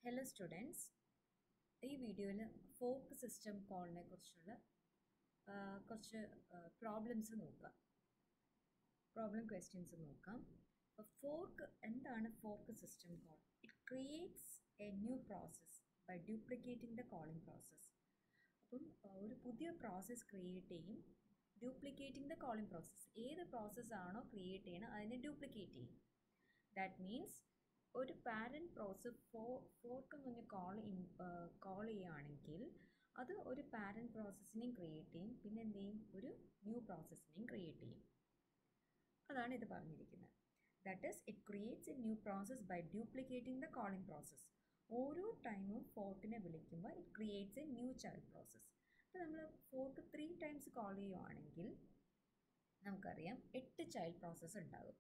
Hello students ഈ വീഡിയോയിൽ folk system കോളിനെ കുറിച്ചുള്ള ആ, കുറച്ച് പ്രോബ്ലംസ് നോക്കാം പ്രോബ്ലം ക്വസ്റ്റ്യൻസ് നോക്കാം അപ്പോൾ ഫോർക്ക് എന്താണ് fork system call it creates a new process by duplicating the calling process അപ്പം ആ, ഒരു പുതിയ പ്രോസസ്സ് ക്രിയേറ്റ് ചെയ്യും ഡ്യൂപ്ലിക്കേറ്റിംഗ് ദ കോളിംഗ് പ്രോസസ്സ് ഏത് പ്രോസസ്സ് ആണോ ക്രിയേറ്റ് ചെയ്യണം അതിനെ ഡ്യൂപ്ലിക്കേറ്റ് ചെയ്യും ദാറ്റ് മീൻസ് ഒരു പാരൻറ്റ് പ്രോസസ് ഫോ ഫോർക്ക് എന്ന് പറഞ്ഞ കോൾ കോൾ ചെയ്യുകയാണെങ്കിൽ അത് ഒരു പാരൻറ്റ് പ്രോസസ്സിനെയും ക്രിയേറ്റ് ചെയ്യും പിന്നെ എന്ത് ചെയ്യും ഒരു ന്യൂ പ്രോസസ്സിനെയും ക്രിയേറ്റ് ചെയ്യും അതാണ് ഇത് പറഞ്ഞിരിക്കുന്നത് that is it creates a new process by duplicating the calling process ഓരോ ടൈമും ഫോർക്കിനെ വിളിക്കുമ്പോൾ it creates a new child process അപ്പോൾ നമ്മൾ ഫോർക്ക് ത്രീ ടൈംസ് കോൾ ചെയ്യുവാണെങ്കിൽ നമുക്കറിയാം എട്ട് ചൈൽഡ് പ്രോസസ്സ് ഉണ്ടാകും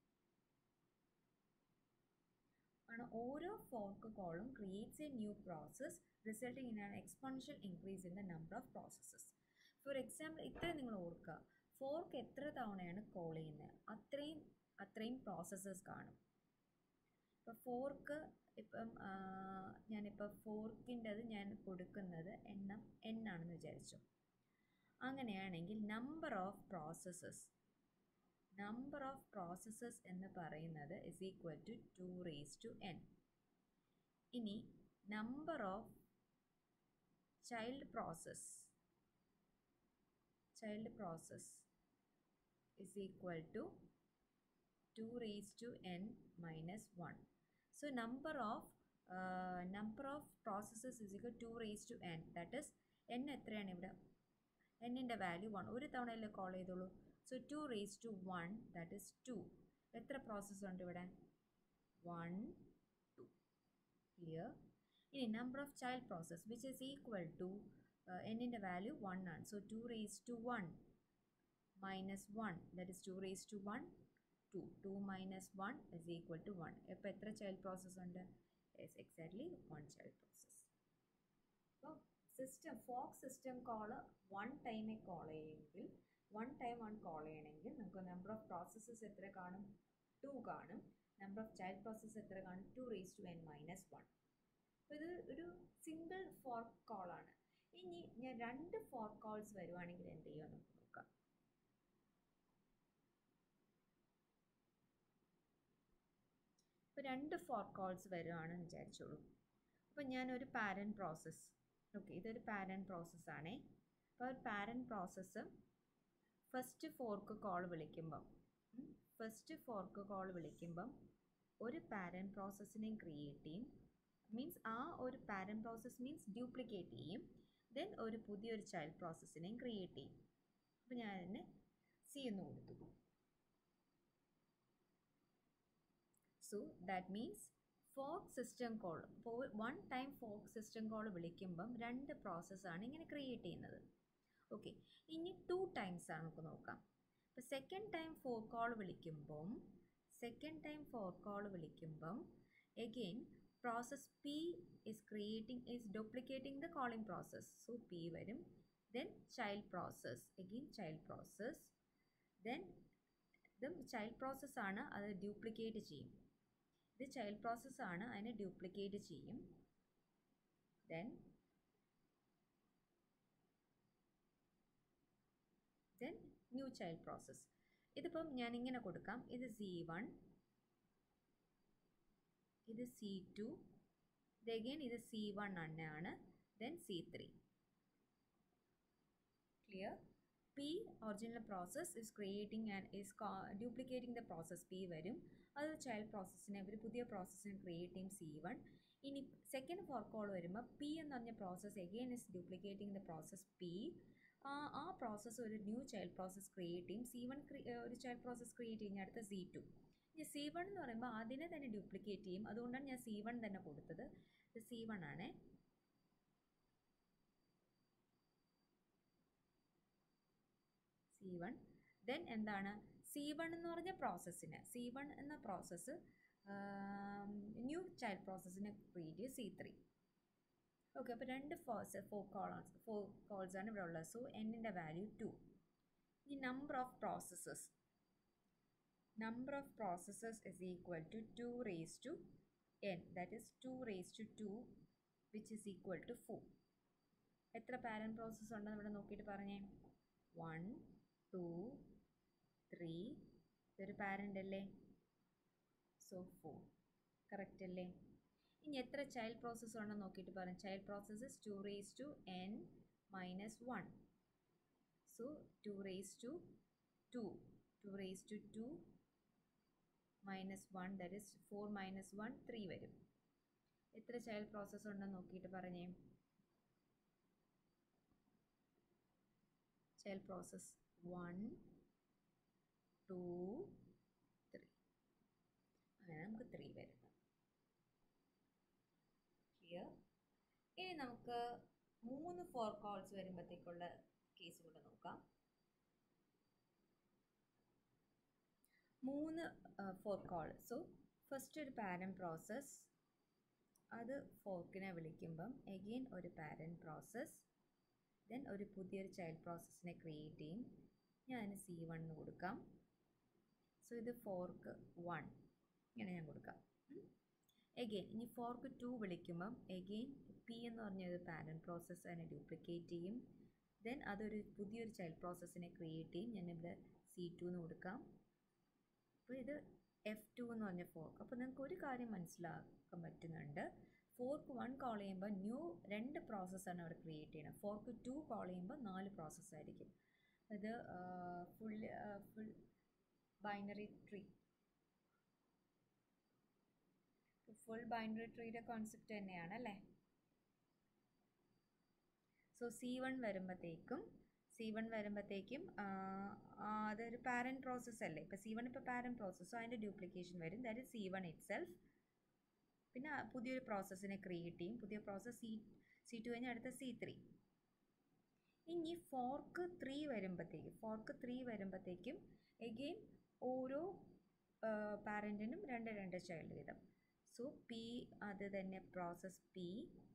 ആണ് ഓരോ ഫോർക്ക് കോളും creates a new process resulting in an exponential increase in the number of processes for example ഇത്രയും നിങ്ങൾ ഓർക്കുക ഫോർക്ക് എത്ര തവണയാണ് കോൾ ചെയ്യുന്നത് അത്രയും അത്രയും പ്രോസസ്സസ് കാണും ഇപ്പോൾ ഫോർക്ക് ഇപ്പം ആ, ഞാനിപ്പോൾ ഫോർക്കിൻ്റെത് ഞാൻ കൊടുക്കുന്നത് എണ്ണം എൻ ആണെന്ന് വിചാരിച്ചു അങ്ങനെയാണെങ്കിൽ number of processes number of processes എന്ന് പറയുന്നത് is equal to two raise to N ഇനി number of child process child process is equal to two raise to N minus one so number of number of processes is equal to raise to N that is N എത്രയാണ് ഇവിടെ എന്നിൻ്റെ value one ഒരു തവണയല്ലേ call ചെയ്തോളൂ so two raise to one that is two എത്ര process ഉണ്ട് ഇവിടെ one two clear ഇനി number of child process which is equal to എന്നിൻ്റെ വാല്യൂ വൺ ആണ് so two raise to one minus one that is two raise to one two two minus one is equal to one ഇപ്പോൾ എത്ര child process ഉണ്ട് yes exactly one child process അപ്പോൾ system fork system call one ടൈമേ call ചെയ്യുമെങ്കിൽ one time ആണ് call ചെയ്യണമെങ്കിൽ നമുക്ക് number of processes എത്ര കാണും ടു കാണും നമ്പർ ഓഫ് ചൈൽഡ് പ്രോസസ്സ് എത്ര കാണും two raise to N minus one അപ്പോൾ ഇത് ഒരു സിംഗിൾ ഫോർക്ക് കോളാണ് ഇനി ഞാൻ രണ്ട് ഫോർക്ക് കോൾസ് വരുവാണെങ്കിൽ എന്ത് ചെയ്യുക നമുക്ക് നോക്കാം ഇപ്പോൾ രണ്ട് ഫോർക്ക് കോൾസ് വരുവാണെന്ന് വിചാരിച്ചോളൂ അപ്പോൾ ഞാനൊരു പാരൻറ്റ് പ്രോസസ്സ് ഓക്കെ ഇതൊരു പാരൻറ്റ് പ്രോസസ്സാണേ അപ്പോൾ ഒരു parent process first fork call വിളിക്കുമ്പം ഫസ്റ്റ് ഫോർക്ക് കോൾ വിളിക്കുമ്പം ഒരു പാരൻറ്റ് പ്രോസസ്സിനെയും ക്രിയേറ്റ് ചെയ്യും മീൻസ് ആ ഒരു പാരൻറ്റ് പ്രോസസ്സ് മീൻസ് ഡ്യൂപ്ലിക്കേറ്റ് ചെയ്യും ദെൻ ഒരു പുതിയൊരു ചൈൽഡ് പ്രോസസ്സിനെയും ക്രിയേറ്റ് ചെയ്യും അപ്പോൾ ഞാൻ അതിനെ സി എന്ന് കൊടുത്തു so that means fork system call ഇപ്പോൾ one time fork system call വിളിക്കുമ്പം രണ്ട് പ്രോസസ്സാണ് ഇങ്ങനെ ക്രിയേറ്റ് ചെയ്യുന്നത് ഓക്കെ ഇനി ടു ടൈംസ് ആണ് നമുക്ക് നോക്കാം ഇപ്പോൾ സെക്കൻഡ് ടൈം ഫോർ കോൾ വിളിക്കുമ്പം സെക്കൻഡ് ടൈം ഫോർ കോൾ വിളിക്കുമ്പം again process P is creating is duplicating the calling process so P വരും then child process again child process then ഇത് ചൈൽഡ് പ്രോസസ്സാണ് അത് ഡ്യൂപ്ലിക്കേറ്റ് ചെയ്യും ഇത് ചൈൽഡ് പ്രോസസ്സാണ് അതിനെ ഡ്യൂപ്ലിക്കേറ്റ് ചെയ്യും then then new child process ഇതിപ്പം ഞാൻ ഇങ്ങനെ കൊടുക്കാം ഇത് സി വൺ ഇത് സി ടു ഇത് അഗെയിൻ ഇത് സി വൺ തന്നെയാണ് then C three clear P original process is creating and is duplicating the process P വരും അത് ചൈൽഡ് പ്രോസസ്സിനെ ഒരു പുതിയ പ്രോസസ്സിനെ ക്രിയേറ്റ് ചെയ്യും സി വൺ ഇനി സെക്കൻഡ് ഫോർ കോൾ വരുമ്പോൾ പി എന്ന് പറഞ്ഞ process again is duplicating the process P ആ പ്രോസസ്സ് ഒരു ന്യൂ ചൈൽഡ് പ്രോസസ്സ് ക്രിയേറ്റ് ചെയ്യും സി വൺ ഒരു ചൈൽഡ് പ്രോസസ്സ് ക്രിയേറ്റ് ചെയ്യും അടുത്ത സി ടു ഇനി സി വൺ എന്ന് പറയുമ്പോൾ അതിനെ തന്നെ ഡ്യൂപ്ലിക്കേറ്റ് ചെയ്യും അതുകൊണ്ടാണ് ഞാൻ സി വൺ തന്നെ കൊടുത്തത് ഇത് സി വൺ ആണേ സി വൺ ദെൻ എന്താണ് സി വൺ എന്ന് പറഞ്ഞ പ്രോസസ്സിന് സി വൺ എന്ന പ്രോസസ്സ് ന്യൂ ചൈൽഡ് പ്രോസസ്സിനെ ക്രിയേറ്റ് ചെയ്യും സി ത്രീ ഓക്കെ അപ്പോൾ രണ്ട് ഫോസ് ഫോർ കോളാണ് ഫോർ കോൾസ് ആണ് ഇവിടെ ഉള്ളത് സോ എന്നിൻ്റെ വാല്യൂ ടു ഈ number of processes number of processes is equal to two raise to N that is two raise to two which is equal to four എത്ര parent process ഉണ്ടെന്ന് ഇവിടെ നോക്കിയിട്ട് പറഞ്ഞേ വൺ ടു ത്രീ ഇതൊരു parent അല്ലേ so four correct അല്ലേ ഇനി എത്ര ചൈൽഡ് പ്രോസസ്സ് ഉണ്ടെന്ന് നോക്കിയിട്ട് പറയാം child processes two raise to N minus one so two raise to two two raise to two minus one that is four minus one three വരും എത്ര child process ഉണ്ടെന്ന് നോക്കിയിട്ട് പറഞ്ഞേ child process one two three അങ്ങനെ നമുക്ക് three വരും clear ഇനി നമുക്ക് മൂന്ന് ഫോർ കോൾസ് വരുമ്പോഴത്തേക്കുള്ള കേസ് കൂടെ നോക്കാം മൂന്ന് ഫോർ കോൾ സോ ഫസ്റ്റ് ഒരു പാരൻ പ്രോസസ്സ് അത് ഫോർക്കിനെ വിളിക്കുമ്പം എഗെയിൻ ഒരു പാരൻ പ്രോസസ്സ് ദെൻ ഒരു പുതിയൊരു ചൈൽഡ് പ്രോസസ്സിനെ ക്രിയേറ്റ് ചെയ്യും ഞാൻ അതിന് സി വൺ എന്ന് കൊടുക്കാം സോ ഇത് ഫോർക്ക് വൺ ഇങ്ങനെ ഞാൻ കൊടുക്കാം എഗെയിൻ ഇനി ഫോർക്ക് ടു വിളിക്കുമ്പം എഗെയിൻ പി എന്ന് പറഞ്ഞ ഒരു പാരൻ പ്രോസസ്സ് അതിനെ ഡ്യൂപ്ലിക്കേറ്റ് ചെയ്യും ദെൻ അതൊരു പുതിയൊരു ചൈൽഡ് പ്രോസസ്സിനെ ക്രിയേറ്റ് ചെയ്യും ഞാനിവിടെ സി ടു എന്ന് കൊടുക്കാം അപ്പോൾ ഇത് എഫ് ടു എന്ന് പറഞ്ഞ ഫോർക്ക് അപ്പോൾ നിങ്ങൾക്ക് ഒരു കാര്യം മനസ്സിലാക്കാൻ പറ്റുന്നുണ്ട് ഫോർക്ക് വൺ കോൾ ചെയ്യുമ്പോൾ ന്യൂ രണ്ട് പ്രോസസ്സാണ് അവിടെ ക്രിയേറ്റ് ചെയ്യുന്നത് ഫോർക്ക് ടു കോൾ ചെയ്യുമ്പോൾ നാല് പ്രോസസ്സായിരിക്കും ഇത് full full binary tree full binary ട്രീയുടെ കോൺസെപ്റ്റ് തന്നെയാണ് അല്ലേ സോ സി വൺ വരുമ്പോഴത്തേക്കും സി വൺ വരുമ്പോഴത്തേക്കും അതൊരു പാരൻ പ്രോസസ്സ് അല്ലേ ഇപ്പോൾ സി വൺ ഇപ്പോൾ പാരൻ പ്രോസസ്സ് സോ അതിൻ്റെ ഡ്യൂപ്ലിക്കേഷൻ വരും that is C one itself പിന്നെ പുതിയൊരു പ്രോസസ്സിനെ ക്രിയേറ്റ് ചെയ്യും പുതിയ പ്രോസസ്സ് സി സി ടു കഴിഞ്ഞാൽ അടുത്ത സി ത്രീ ഇനി ഫോർക്ക് ത്രീ വരുമ്പോഴത്തേക്കും ഫോർക്ക് ത്രീ വരുമ്പോഴത്തേക്കും എഗെയിൻ ഓരോ പാരൻറ്റിനും രണ്ട് രണ്ട് ചൈൽഡ് വീതം സോ പി അത് തന്നെ പ്രോസസ് പി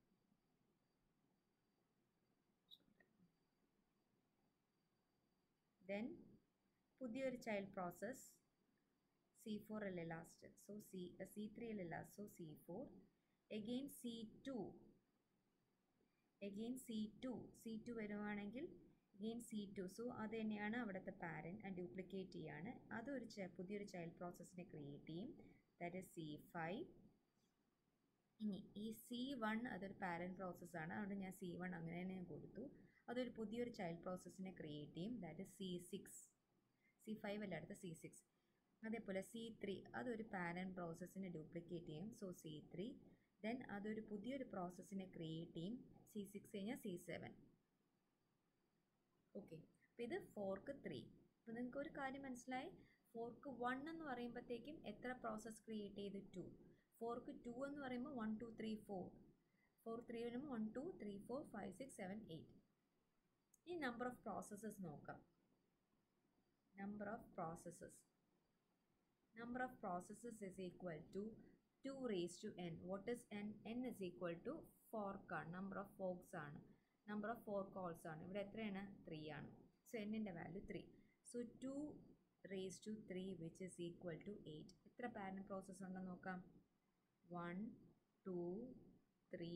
ദെൻ പുതിയൊരു ചൈൽഡ് പ്രോസസ് സി ഫോർ അല്ലേ last so C C three അല്ലേ last so C four again C two again C two C two വരുവാണെങ്കിൽ എഗെയിൻ സി ടു സോ അത് തന്നെയാണ് അവിടുത്തെ പാരൻ ഡ്യൂപ്ലിക്കേറ്റ് ചെയ്യാണ് അതൊരു പുതിയൊരു ചൈൽഡ് പ്രോസസ്സിനെ ക്രിയേറ്റ് ചെയ്യും ദാറ്റ് ഇസ് സി ഫൈവ് ഇനി ഈ സി വൺ അതൊരു പാരൻ പ്രോസസ്സാണ് അതുകൊണ്ട് ഞാൻ സി വൺ അങ്ങനെ തന്നെ ഞാൻ കൊടുത്തു അതൊരു പുതിയൊരു ചൈൽഡ് പ്രോസസ്സിനെ ക്രിയേറ്റ് ചെയ്യും that is C six C five അല്ല അടുത്ത സി സിക്സ് അതേപോലെ സി ത്രീ അതൊരു പാരൻ പ്രോസസ്സിനെ ഡ്യൂപ്ലിക്കേറ്റ് ചെയ്യും സോ സി ത്രീ ദെൻ അതൊരു പുതിയൊരു പ്രോസസ്സിനെ ക്രിയേറ്റ് ചെയ്യും സി സിക്സ് കഴിഞ്ഞാൽ സി സെവൻ ഓക്കെ അപ്പോൾ ഇത് ഫോർക്ക് ത്രീ അപ്പോൾ നിങ്ങൾക്ക് ഒരു കാര്യം മനസ്സിലായി ഫോർക്ക് വൺ എന്ന് പറയുമ്പോഴത്തേക്കും എത്ര പ്രോസസ്സ് ക്രിയേറ്റ് ചെയ്ത് ടു ഫോർക്ക് ടു എന്ന് പറയുമ്പോൾ one two three four four three വരുമ്പോൾ one two three four five six seven eight ഈ നമ്പർ ഓഫ് പ്രോസസ്സസ് നോക്കാം number of processes number of processes is equal to 2 raised to n. What is n? n is equal to fork ആണ് number of forks ആണ് number of fork calls ആണ് ഇവിടെ എത്രയാണ് three ആണ് so എന്നിൻ്റെ value three so two raise to three which is equal to eight എത്ര parent process ഉണ്ടെന്ന് നോക്കാം one two three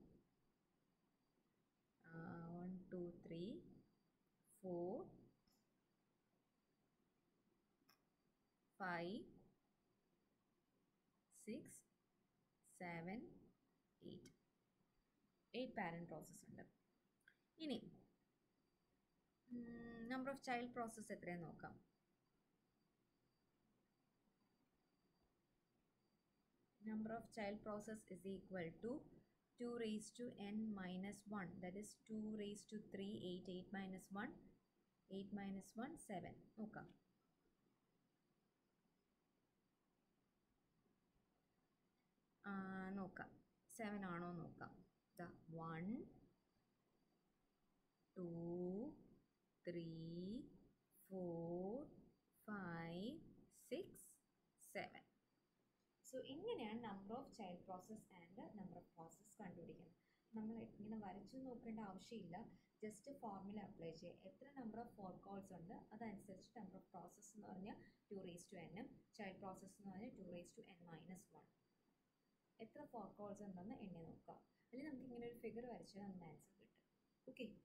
one two three four five six seven eight eight parent process ഉണ്ട് ഇനി നമ്പർ ഓഫ് ചൈൽഡ് പ്രോസസ്സ് എത്രയെന്ന് നോക്കാം number of child process is equal to 2 raised to n minus 1 that is 2 raised to 3 8 8 minus 1 8 minus 1 7 നോക്കാം നോക്കാം seven ആണോ നോക്കാം ദാ one two three four five six seven so ഇങ്ങനെയാണ് number of child process and number of process കണ്ടുപിടിക്കുന്നത് നമ്മൾ ഇങ്ങനെ വരച്ചു നോക്കേണ്ട ആവശ്യമില്ല ജസ്റ്റ് ഫോർമുല അപ്ലൈ ചെയ്യുക എത്ര നമ്പർ ഓഫ് ഫോർ കോൾസ് ഉണ്ട് അതനുസരിച്ച് നമ്പർ ഓഫ് പ്രോസസ്സ് എന്ന് പറഞ്ഞാൽ two raise to two child process എന്ന് പറഞ്ഞാൽ two raise to N minus one എത്ര ഫോൺ കോൾസ് ഉണ്ടെന്ന് എണ്ണി നോക്കുക അല്ലെങ്കിൽ നമുക്ക് ഇങ്ങനെ ഒരു ഫിഗർ വരച്ചാൽ നമുക്ക് ആൻസർ കിട്ടും ഓക്കെ